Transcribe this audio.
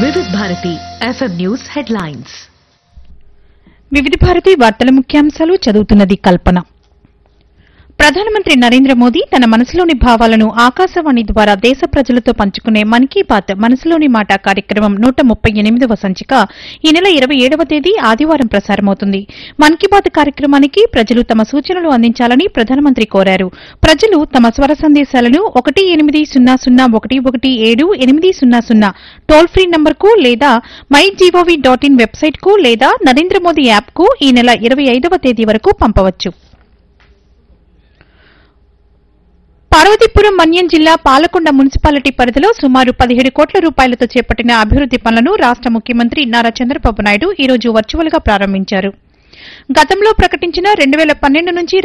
వివిధ Bharati FM news headlines వివిధ భారతి వార్తల ముఖ్యాంశాలు చదువుతున్నది కల్పన ప్రధానమంత్రి నరేంద్ర మోదీ తన మనసులోని భావాలను ఆకాశవాణి ద్వారా దేశ ప్రజలతో పంచుకునే మన్ కీ బాత్ మనసులోని మాట కార్యక్రమం నూట ముప్పై ఎనిమిదవ సంచిక ఈ నెల ఇరవై ఏడవ తేదీ ఆదివారం ప్రసారమవుతుంది మన్ కీ బాత్ కార్యక్రమానికి ప్రజలు తమ సూచనలు అందించాలని ప్రధానమంత్రి కోరారు ప్రజలు తమ స్వర సందేశాలను ఒకటి ఎనిమిది సున్నా సున్నా ఒకటి ఒకటి ఏడు ఎనిమిది సున్నా సున్నా టోల్ ఫ్రీ నంబర్కు లేదా మై జీఓవీ డాట్ ఇన్ వెబ్సైట్కు లేదా నరేంద్ర మోదీ యాప్కు ఈ నెల ఇరవై ఐదవ తేదీ వరకు పంపవచ్చు పార్వతీపురం మన్యం జిల్లా పాలకొండ మున్సిపాలిటీ పరిధిలో సుమారు పదిహేడు కోట్ల రూపాయలతో చేపట్టిన అభివృద్ది పనులను రాష్ట ముఖ్యమంత్రి నారా చంద్రబాబు నాయుడు ఈ రోజు వర్చువల్ గా ప్రారంభించారు గతంలో ప్రకటించిన రెండు వేల పన్నెండు నుంచి